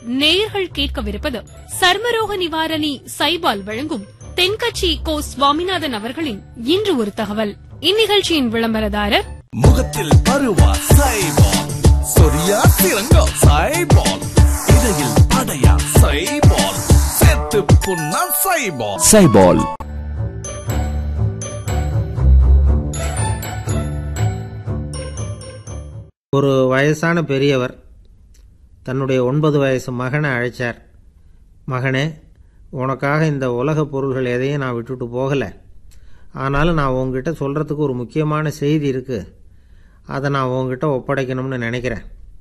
நேயர்கள் கேட்கவிருப்பது சர்மரோக நிவாரணி சைபால் வழங்கும் தென்கட்சி கோ சுவாமிநாதன் அவர்களின் இன்று ஒரு தகவல் இந்நிகழ்ச்சியின் விளம்பரதாரர் முகத்தில் பருவா சைபால் சொரியா சிறங்கா சைபால் இடையில் அடையா சைபால் செத்து புண்ணா சைபால் சைபால் ஒரு வயசான பெரியவர் தன்னுடைய ஒன்பது வயசு மகனை அழைச்சார் மகனே உனக்காக இந்த உலக பொருள்கள் எதையும் நான் விட்டுட்டு போகலை ஆனாலும் நான் உங்ககிட்ட சொல்கிறதுக்கு ஒரு முக்கியமான செய்தி இருக்குது அதை நான் உங்ககிட்ட ஒப்படைக்கணும்னு நினைக்கிறேன்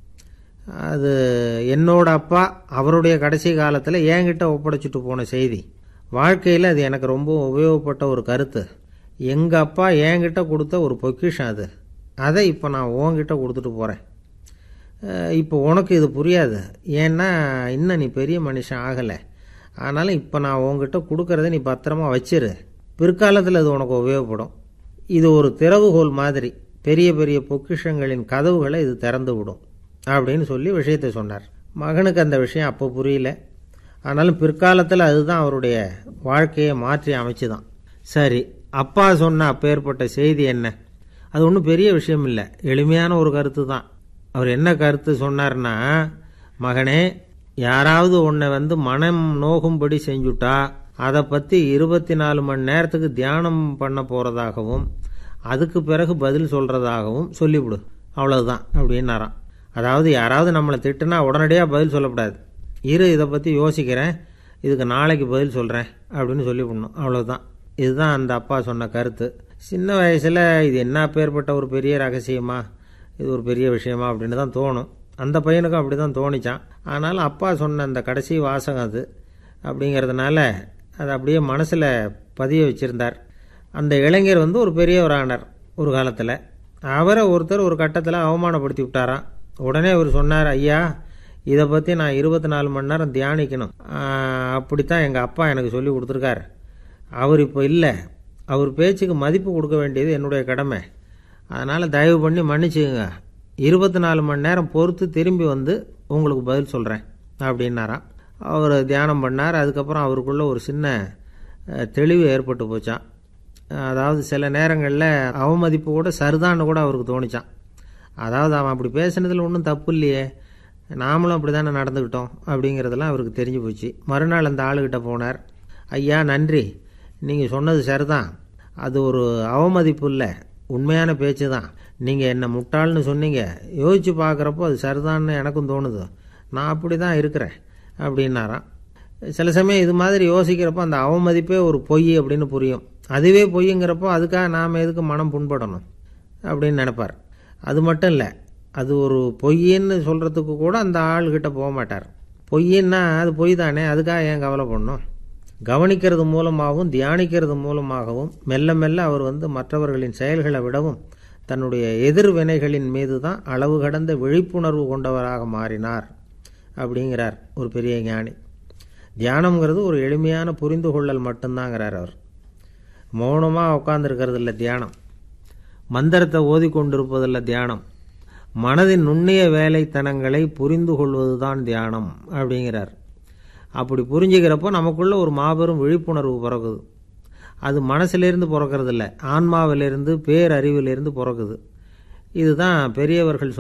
அது என்னோட அப்பா அவருடைய கடைசி காலத்தில் என்கிட்ட ஒப்படைச்சிட்டு போன செய்தி வாழ்க்கையில் அது எனக்கு ரொம்ப உபயோகப்பட்ட ஒரு கருத்து எங்கள் அப்பா என்கிட்ட கொடுத்த ஒரு பொக்கிஷம் அது அதை இப்போ நான் உன்கிட்ட கொடுத்துட்டு போகிறேன் இப்போ உனக்கு இது புரியாது ஏன்னா இன்னும் நீ பெரிய மனுஷன் ஆகலை ஆனாலும் இப்போ நான் உன்கிட்ட கொடுக்கறத நீ பத்திரமா வச்சிரு பிற்காலத்தில் அது உனக்கு உபயோகப்படும் இது ஒரு திறவுகோல் மாதிரி பெரிய பெரிய பொக்கிஷங்களின் கதவுகளை இது திறந்து விடும் அப்படின்னு சொல்லி விஷயத்தை சொன்னார் மகனுக்கு அந்த விஷயம் அப்போ புரியல ஆனாலும் பிற்காலத்தில் அதுதான் அவருடைய வாழ்க்கையை மாற்றி அமைச்சுதான் சரி அப்பா சொன்ன அப்பேற்பட்ட செய்தி என்ன அது ஒன்றும் பெரிய விஷயம் இல்லை எளிமையான ஒரு கருத்து தான் அவர் என்ன கருத்து சொன்னார்னா மகனே யாராவது உன்னை வந்து மனம் நோகும்படி செஞ்சுட்டா அதை பற்றி இருபத்தி நாலு மணி நேரத்துக்கு தியானம் பண்ண போகிறதாகவும் அதுக்கு பிறகு பதில் சொல்கிறதாகவும் சொல்லிவிடு அவ்வளவுதான் அப்படின்னாராம் அதாவது யாராவது நம்மளை திட்டுனா உடனடியாக பதில் சொல்லக்கூடாது இரு இதை பற்றி யோசிக்கிறேன் இதுக்கு நாளைக்கு பதில் சொல்கிறேன் அப்படின்னு சொல்லிவிடணும் அவ்வளவுதான் இதுதான் அந்த அப்பா சொன்ன கருத்து சின்ன வயசில் இது என்ன பேர்பட்ட ஒரு பெரிய ரகசியமா இது ஒரு பெரிய விஷயமா அப்படின்னு தான் தோணும் அந்த பையனுக்கும் அப்படி தான் தோணிச்சான் ஆனாலும் அப்பா சொன்ன அந்த கடைசி வாசகம் அது அப்படிங்கிறதுனால அதை அப்படியே மனசில் பதிய வச்சுருந்தார் அந்த இளைஞர் வந்து ஒரு பெரியவர் ஆனார் ஒரு காலத்தில் அவரை ஒருத்தர் ஒரு கட்டத்தில் அவமானப்படுத்தி விட்டாராம் உடனே அவர் சொன்னார் ஐயா இதை பற்றி நான் இருபத்தி நாலு மணி நேரம் தியானிக்கணும் ஆஹ், அப்படித்தான் எங்கள் அப்பா எனக்கு சொல்லி கொடுத்துருக்கார் அவர் இப்போ இல்லை அவர் பேச்சுக்கு மதிப்பு கொடுக்க வேண்டியது என்னுடைய கடமை அதனால் தயவு பண்ணி மன்னிச்சுக்குங்க இருபத்தி நாலு மணி நேரம் பொறுத்து திரும்பி வந்து உங்களுக்கு பதில் சொல்கிறேன் அப்படின்னாராம் அவர் தியானம் பண்ணார் அதுக்கப்புறம் அவருக்குள்ள ஒரு சின்ன அஹ், தெளிவு ஏற்பட்டு போச்சான் அதாவது சில நேரங்களில் அவமதிப்பு கூட சரிதான்னு கூட அவருக்கு தோணிச்சான் அதாவது அவன் அப்படி பேசுனதில் ஒன்றும் தப்பு இல்லையே நாமளும் அப்படி தானே நடந்துக்கிட்டோம் அப்படிங்கிறதெல்லாம் அவருக்கு தெரிஞ்சு போச்சு மறுநாள் அந்த ஆளுகிட்ட போனார் ஐயா நன்றி நீங்கள் சொன்னது சரிதான் அது ஒரு அவமதிப்பு இல்லை உண்மையான பேச்சு தான் நீங்கள் என்ன முட்டாள்னு சொன்னீங்க யோசித்து பார்க்குறப்போ அது சரிதான்னு எனக்கும் தோணுது நான் அப்படி தான் இருக்கிறேன் அப்படின்னாராம் சில சமயம் இது மாதிரி யோசிக்கிறப்போ அந்த அவமதிப்பே ஒரு பொய் அப்படின்னு புரியும் அதுவே பொய்ங்கிறப்போ அதுக்காக நாம் எதுக்கு மனம் புண்படணும் அப்படின்னு நினைப்பார் அது மட்டும் இல்லை அது ஒரு பொய்ன்னு சொல்கிறதுக்கு கூட அந்த ஆள்கிட்ட போக மாட்டார் பொய்ன்னா அது பொய் தானே அதுக்காக ஏன் கவலை பண்ணணும் கவனிக்கிறது மூலமாகவும் தியானிக்கிறது மூலமாகவும் மெல்ல மெல்ல அவர் வந்து மற்றவர்களின் செயல்களை விடவும் தன்னுடைய எதிர்வினைகளின் மீது தான் அளவு கடந்த விழிப்புணர்வு கொண்டவராக மாறினார் அப்படிங்கிறார் ஒரு பெரிய ஞானி தியானம்ங்கிறது ஒரு எளிமையான புரிந்து கொள்ளல் மட்டும்தாங்கிறார் அவர் மௌனமாக உட்கார்ந்துருக்கிறது இல்லை தியானம் மந்திரத்தை ஓதிக்கொண்டிருப்பதில்ல தியானம் மனதின் நுண்ணிய வேலைத்தனங்களை புரிந்து கொள்வதுதான் தியானம் அப்படிங்கிறார் அப்படி புரிஞ்சுக்கிறப்போ நமக்குள்ள ஒரு மாபெரும் விழிப்புணர்வு பிறகுது அது மனசிலிருந்து பிறக்கிறது இல்லை ஆன்மாவிலிருந்து பேரறிவிலிருந்து பிறக்குது இதுதான் பெரியவர்கள்